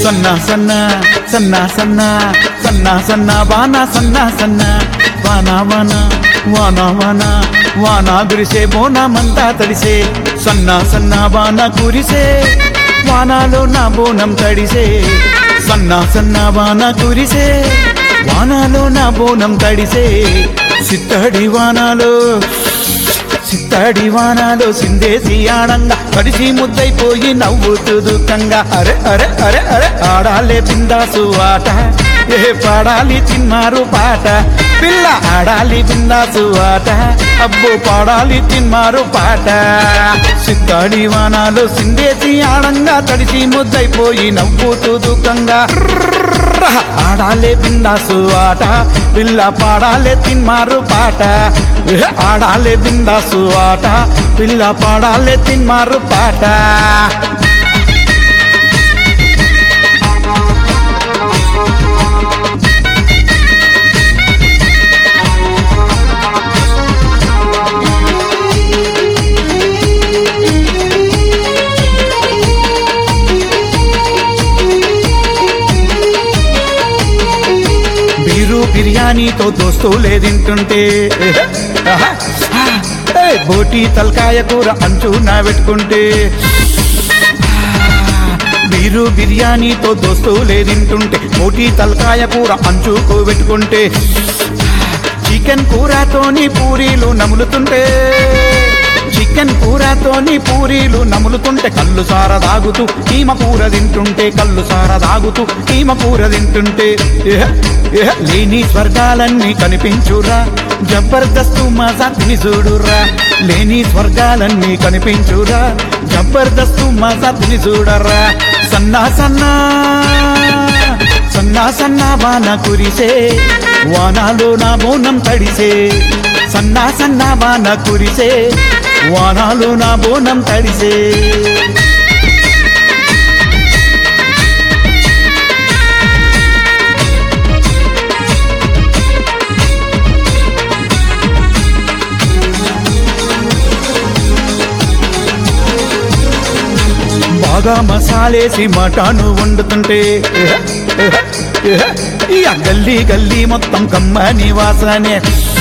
సన్న సన్న సన్న సన్న సన్న సన్న వాన సన్న సన్న వాన వాన వాన వాన వాన గురిసే బోనమంతా తడిసే సన్న సన్న వాన కురిసే వానాలో నా బోనం తడిసే సన్న సన్న వాన కురిసే వానాలో నా బోనం తడిసే సిత్తడి వానాలో చిత్తడి వానాలో సిందేసి ఆడంగా కడిసి ముద్దైపోయి నవ్వుతూ దుఃఖంగా అరే అరే అరే అరే ఆడాలే బిందాసు ఆట ఏ పాడాలి తిన్నారు పాట పిల్ల ఆడాలి బిందాసు ఆట అబ్బో పాడాలి తిన్నారు పాట చిత్తడి వానాలో సిందేసి ఆడంగా తడిసి ముద్దైపోయి నవ్వుతూ దుఃఖంగా ఆడాలే బిందాసు ఆట పిల్ల పాడాలే తిన్మారు పాట ఏ ఆడాలే బిందాసు ఆట పిల్ల పాడాలే తిన్మారు పాట బీరు బిర్యానీతో దోస్తులే తింటుంటే ఆహా, ఏ, బోటి తలకాయ కూర అంచున పెట్టుకుంటే బీరు బిర్యానీతో దోస్తులే తింటుంటే బోటి తలకాయ కూర అంచుకు పెట్టుకుంటే చికెన్ కూరతోని పూరీలు నములుతుంటే చికెన్ కూరతోని పూరీలు నములుతుంటే కళ్ళు సార దాగుతూ కీమ కూర తింటుంటే కళ్ళు సార దాగుతూ కీమ కూర తింటుంటే ఏహ్, ఏహ్, లేని స్వర్గాలన్నీ కనిపించురా జబర్దస్తు మజా తిని చూడురా లేని స్వర్గాలన్నీ కనిపించురా జబర్దస్తు మజా తిని చూడరా సన్నా సన్నా సన్నా సన్నా వాన కురిసే వానాలో నా బోనం తడిసే సన్నా సన్నా వాన కురిసే వానాలో నా బోనం తడిసే బాగా మసాలేసి మటాను వండుతుంటే ఎహ, ఎహ, ఎహ, ఈ గల్లీ గల్లీ మొత్తం కమ్మని వాసనే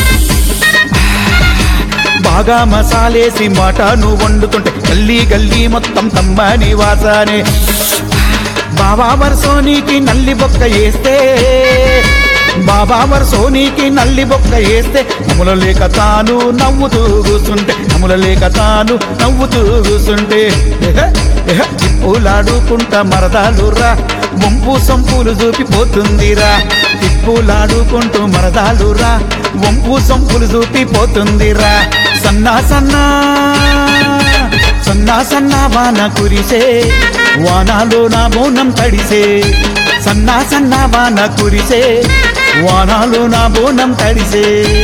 బాగా మసాలేసి మటాను వండుతుంటే గల్లీ గల్లీ మొత్తం కమ్మని వాసనే బాబా వర్సోనికి నల్లి బొక్క వేస్తే బాబా వర్సోనికి నల్లి బొక్క వేస్తే నముల లేక తాను నవ్వుతూ కూసుంటే నముల లేక తాను నవ్వుతూ కూసుంటే ఎహ, ఎహ, తిప్పులాడుకుంటా మరదాలురా వంపు సొంపులు చూపిపోతుందిరా తిప్పులాడుకుంటూ మరదాలురా వంపు సొంపులు చూపిపోతుందిరా సన్నా సన్నా సన్నా సన్నా వాన కురిసే వానాలో నా బోనం తడిసే సన్నా సన్నా వాన కురిసే వానాలో నా బోనం తడిసే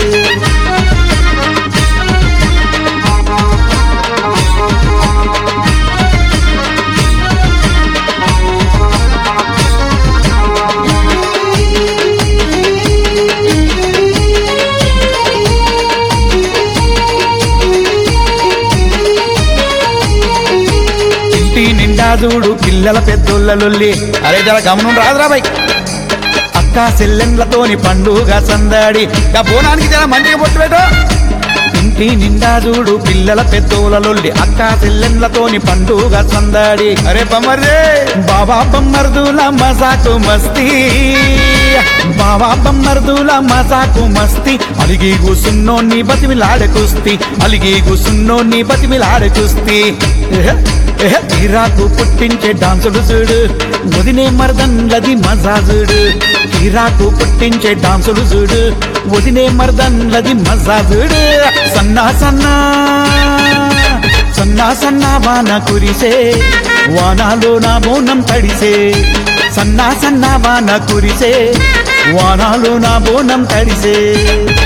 ఇంటి నిండా చూడు పిల్లల పెద్దోళ్ళ లొల్లి అరే జర గమనం రాదురా బై అక్క సెల్లెండ్లతోని పండుగ సందడి గా బోనానికి జర మంచిగా పొట్టు పెట్టు ఇంటి నిండా చూడు పిల్లల పెద్దోళ్ళ లొల్లి అక్క సెల్లెండ్లతోని పండుగ సందడి అరే బమ్మర్దే బాబా బమ్మర్దుల మజాకు మస్తీ బాబా బమ్మర్దుల మజాకు మస్తీ అలిగి కూసున్నోన్ని బతిమిలాడే కుస్తీ అలిగి కూసున్నోన్ని బతిమిలాడే కుస్తీ ఎహె, ఎహె, తీరాకు పుట్టించే డాన్సుడు చూడు వదినే మర్దన్లది మజాజుడు తీరాకు పుట్టించే డాన్సుడు చూడు వదినే మర్దన్లది మజాజుడు సన్నా సన్నా సన్నా సన్నా వాన కురిసే వానాలో నా బోనం తడిసే సన్నా సన్నా వాన కురిసే వానాలో నా బోనం తడిసే